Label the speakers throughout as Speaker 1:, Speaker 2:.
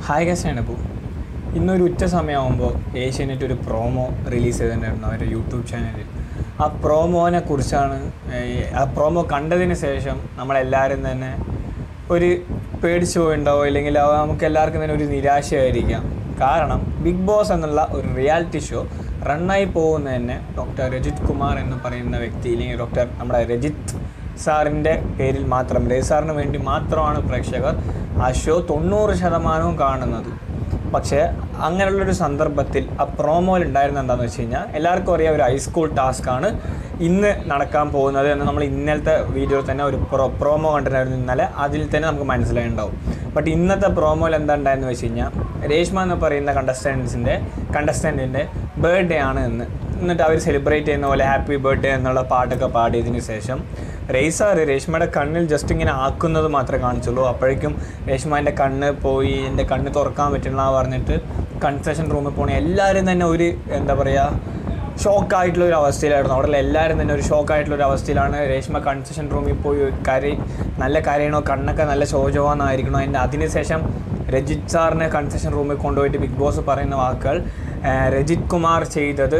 Speaker 1: hi ഗസ്റ്റാണ് ഇപ്പോൾ ഇന്നൊരു ഉച്ച സമയമാകുമ്പോൾ ഏഷ്യാനെറ്റ് ഒരു പ്രോമോ റിലീസ് ചെയ്തിട്ടുണ്ടായിരുന്നു അവരുടെ യൂട്യൂബ് ചാനലിൽ ആ പ്രോമോനെ കുറിച്ചാണ് ഏഹ്, ആ പ്രോമോ കണ്ടതിന് ശേഷം നമ്മളെല്ലാവരും തന്നെ ഒരു പേടിച്ചു പോയിണ്ടാവോ ഇല്ലെങ്കിൽ അത് നമുക്ക് എല്ലാവർക്കും തന്നെ ഒരു നിരാശയായിരിക്കാം കാരണം ബിഗ് ബോസ് എന്നുള്ള ഒരു റിയാലിറ്റി ഷോ റണ്ണായി പോകുന്ന തന്നെ ഡോക്ടർ രജിത് കുമാർ എന്ന് പറയുന്ന വ്യക്തി ഇല്ലെങ്കിൽ ഡോക്ടർ നമ്മുടെ രജിത് സാറിൻ്റെ പേരിൽ മാത്രം രജിത് സാറിന് വേണ്ടി മാത്രമാണ് പ്രേക്ഷകർ ആ ഷോ തൊണ്ണൂറ് ശതമാനവും കാണുന്നത് പക്ഷേ അങ്ങനെയുള്ളൊരു സന്ദർഭത്തിൽ ആ പ്രോമോയിൽ ഉണ്ടായിരുന്ന എന്താണെന്ന് വെച്ച് കഴിഞ്ഞാൽ എല്ലാവർക്കും അറിയാം ഒരു ഹൈസ്കൂൾ ടാസ്ക്കാണ് ഇന്ന് നടക്കാൻ പോകുന്നത് എന്ന് നമ്മൾ ഇന്നലത്തെ വീഡിയോയിൽ തന്നെ ഒരു പ്രോ പ്രോമോ കണ്ടിട്ടുണ്ടായിരുന്നു ഇന്നലെ അതിൽ തന്നെ നമുക്ക് മനസ്സിലായിട്ടുണ്ടാവും ബട്ട് ഇന്നത്തെ പ്രോമോയിൽ എന്താ ഉണ്ടായെന്ന് വെച്ച് കഴിഞ്ഞാൽ രേഷ്മ എന്ന് പറയുന്ന കണ്ടസ്റ്റൻസിൻ്റെ കണ്ടസ്റ്റൻറ്റിൻ്റെ ബർത്ത്ഡേ ആണ് എന്ന് എന്നിട്ട് അവർ സെലിബ്രേറ്റ് ചെയ്യുന്ന പോലെ ഹാപ്പി ബർത്ത്ഡേ എന്നുള്ള പാട്ടൊക്കെ പാടിയതിന് ശേഷം റേസാറ് രേഷ്മയുടെ കണ്ണിൽ ജസ്റ്റ് ഇങ്ങനെ ആക്കുന്നത് മാത്രമേ കാണിച്ചുള്ളൂ അപ്പോഴേക്കും രേഷ്മേൻ്റെ കണ്ണ് പോയി എൻ്റെ കണ്ണ് തുറക്കാൻ പറ്റില്ല പറഞ്ഞിട്ട് കൺസെഷൻ റൂമിൽ പോണ എല്ലാവരും തന്നെ ഒരു എന്താ പറയുക ഷോക്കായിട്ടുള്ള ഒരു അവസ്ഥയിലായിരുന്നു അവിടെ എല്ലാവരും തന്നെ ഒരു ഷോക്കായിട്ടുള്ള ഒരു അവസ്ഥയിലാണ് രേഷ്മ കൺസെഷൻ റൂമിൽ പോയി ഒരു കരി നല്ല കരയണോ കണ്ണൊക്കെ നല്ല ശോചമാണെന്നായിരിക്കണോ അതിൻ്റെ അതിനുശേഷം രജിത് സാറിനെ കൺസെഷൻ റൂമിൽ കൊണ്ടുപോയിട്ട് ബിഗ് ബോസ് പറയുന്ന വാക്കുകൾ ആ, രജിത് കുമാർ ചെയ്തത്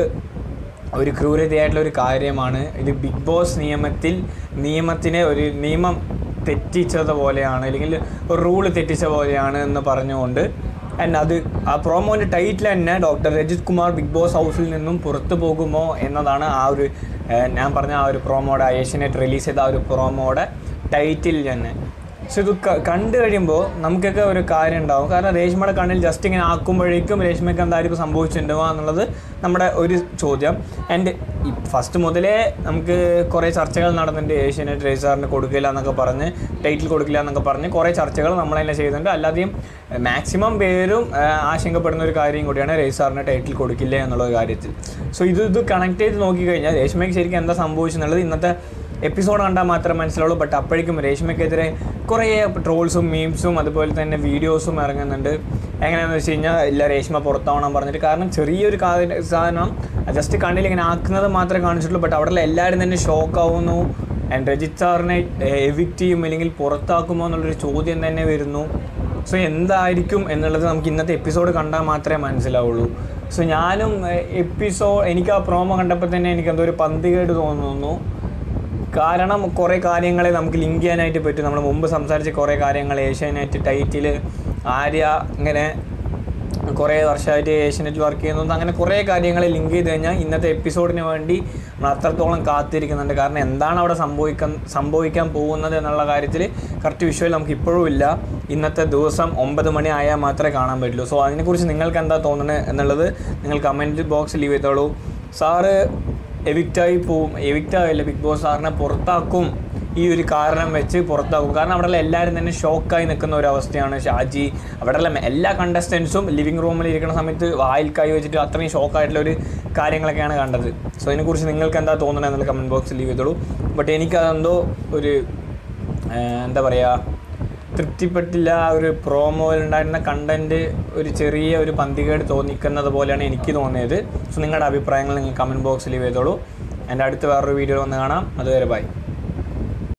Speaker 1: ഒരു ക്രൂരതയായിട്ടുള്ള ഒരു കാര്യമാണ് ഇത് ബിഗ് ബോസ് നിയമത്തിൽ നിയമത്തിനെ ഒരു നിയമം തെറ്റിച്ചത് പോലെയാണ് അല്ലെങ്കിൽ ഒരു റൂള് തെറ്റിച്ച പോലെയാണ് എന്ന് പറഞ്ഞുകൊണ്ട് ആൻഡ് അത് ആ പ്രോമോൻ്റെ ടൈറ്റിൽ തന്നെ doctor Rajith Kumar Bigg Boss ഹൗസിൽ നിന്നും പുറത്തു പോകുമോ എന്നതാണ് ആ ഒരു ഏഹ്, ഞാൻ പറഞ്ഞ ആ ഒരു പ്രോമോയുടെ ഏഷ്യനെറ്റ് റിലീസ് ചെയ്ത ആ ഒരു പ്രോമോയുടെ ടൈറ്റിൽ തന്നെ പക്ഷെ ഇത് ക- കണ്ടു കഴിയുമ്പോൾ നമുക്കൊക്കെ ഒരു കാര്യം ഉണ്ടാവും കാരണം രേഷ്മയുടെ കണ്ണിൽ ജസ്റ്റ് ഇങ്ങനെ ആക്കുമ്പോഴേക്കും രേഷ്മയ്ക്ക് എന്തായിരിക്കും സംഭവിച്ചിട്ടുണ്ടോ എന്നുള്ളത് നമ്മുടെ ഒരു ചോദ്യം ആൻഡ് ഫസ്റ്റ് മുതലേ നമുക്ക് കുറേ ചർച്ചകൾ നടന്നിട്ടുണ്ട് ഏഷ്യനെറ്റ് രജിസ്റ്റാറിന് കൊടുക്കില്ല എന്നൊക്കെ പറഞ്ഞ് ടൈറ്റിൽ കൊടുക്കില്ല എന്നൊക്കെ പറഞ്ഞ് കുറേ ചർച്ചകൾ നമ്മൾ തന്നെ ചെയ്യുന്നുണ്ട് അല്ലാതെയും മാക്സിമം പേരും ആ, ആശങ്കപ്പെടുന്ന ഒരു കാര്യം കൂടിയാണ് രജിസ്റ്റാറിന് ടൈറ്റിൽ കൊടുക്കില്ല എന്നുള്ള ഒരു കാര്യത്തിൽ സോ ഇത് ഇത് കണക്ട് ചെയ്ത് നോക്കിക്കഴിഞ്ഞാൽ രേഷ്മയ്ക്ക് ശരിക്കും എന്താ സംഭവിച്ചെന്നുള്ളത് ഇന്നത്തെ എപ്പിസോഡ് കണ്ടാൽ മാത്രമേ മനസ്സിലാവുള്ളൂ ബട്ട് അപ്പോഴേക്കും രേഷ്മയ്ക്കെതിരെ കുറേ ട്രോൾസും മീംസും അതുപോലെ തന്നെ വീഡിയോസും ഇറങ്ങുന്നുണ്ട് എങ്ങനെയാണെന്ന് വെച്ച് കഴിഞ്ഞാൽ ഇല്ല രേഷ്മ പുറത്താവണം പറഞ്ഞിട്ട് കാരണം ചെറിയൊരു കാ- സാധനം ജസ്റ്റ് കണ്ണിൽ ഇങ്ങനെ ആക്കുന്നത് മാത്രമേ കാണിച്ചിട്ടുള്ളൂ ബട്ട് അവിടെ എല്ലാവരും തന്നെ ഷോക്കാവുന്നു ആൻഡ് രജിത് സാറിനെ എവിക്റ്റ് ചെയ്യും അല്ലെങ്കിൽ പുറത്താക്കുമോ എന്നുള്ളൊരു ചോദ്യം തന്നെ വരുന്നു സോ എന്തായിരിക്കും എന്നുള്ളത് നമുക്ക് ഇന്നത്തെ എപ്പിസോഡ് കണ്ടാൽ മാത്രമേ മനസ്സിലാവുള്ളൂ സോ ഞാനും എപ്പിസോഡ് എനിക്ക് ആ പ്രോമോ കണ്ടപ്പോൾ തന്നെ എനിക്ക് എന്തോ ഒരു പന്തികേട് തോന്നുന്നു കാരണം കുറേ കാര്യങ്ങളെ നമുക്ക് ലിങ്ക് ചെയ്യാനായിട്ട് പറ്റും നമ്മൾ മുമ്പ് സംസാരിച്ച കുറേ കാര്യങ്ങൾ ഏഷ്യാനെറ്റ് ടൈറ്റിൽ ആര്യ ഇങ്ങനെ കുറേ വർഷമായിട്ട് ഏഷ്യാനെറ്റ് വർക്ക് ചെയ്യുന്നത് അങ്ങനെ കുറേ കാര്യങ്ങൾ ലിങ്ക് ചെയ്ത് കഴിഞ്ഞാൽ ഇന്നത്തെ എപ്പിസോഡിന് വേണ്ടി നമ്മൾ അത്രത്തോളം കാത്തിരിക്കുന്നുണ്ട് കാരണം എന്താണ് അവിടെ സംഭവിക്കാൻ സംഭവിക്കാൻ പോകുന്നത് എന്നുള്ള കാര്യത്തിൽ കറക്റ്റ് വിഷ്വൽ നമുക്ക് ഇപ്പോഴും ഇല്ല ഇന്നത്തെ ദിവസം ഒമ്പത് മണി ആയാൽ മാത്രമേ കാണാൻ പറ്റുള്ളൂ സോ അതിനെക്കുറിച്ച് നിങ്ങൾക്ക് എന്താ തോന്നുന്നത് എന്നുള്ളത് നിങ്ങൾ കമൻറ്റ് ബോക്സിൽ ലീവ് ചെയ്തോളൂ സാറ് എവിക്റ്റായി പോവും എവിക്റ്റ് ആവില്ല ബിഗ് ബോസ് സാറിനെ പുറത്താക്കും ഈ ഒരു കാരണം വെച്ച് പുറത്താക്കും കാരണം അവിടെയുള്ള എല്ലാവരും തന്നെ ഷോക്കായി നിൽക്കുന്ന ഒരു അവസ്ഥയാണ് ഷാജി അവിടെയുള്ള എല്ലാ കണ്ടസ്റ്റൻസും ലിവിങ് റൂമിൽ ഇരിക്കുന്ന സമയത്ത് വായിൽ കൈ വെച്ചിട്ട് അത്രയും ഷോക്കായിട്ടുള്ള ഒരു കാര്യങ്ങളൊക്കെയാണ് കണ്ടത് സോ അതിനെക്കുറിച്ച് നിങ്ങൾക്ക് എന്താ തോന്നുന്നത് എന്നുള്ള കമൻറ്റ് ബോക്സിൽ ലീവ് ചെയ്തോളൂ ബട്ട് എനിക്കതെന്തോ ഒരു ഏഹ്, എന്താ പറയുക തൃപ്തിപ്പെട്ടില്ല ആ ഒരു പ്രോമോയിൽ ഉണ്ടായിരുന്ന കണ്ടന്റ് ഒരു ചെറിയ ഒരു പന്തികേട് തോന്നിക്കുന്നത് പോലെയാണ് എനിക്ക് തോന്നിയത് സോ നിങ്ങളുടെ അഭിപ്രായങ്ങൾ നിങ്ങൾ കമൻറ്റ് ബോക്സിൽ ചെയ്തോളൂ എൻ്റെ അടുത്ത് വേറൊരു വീഡിയോ വന്ന് കാണാം അതുവരെ ബൈ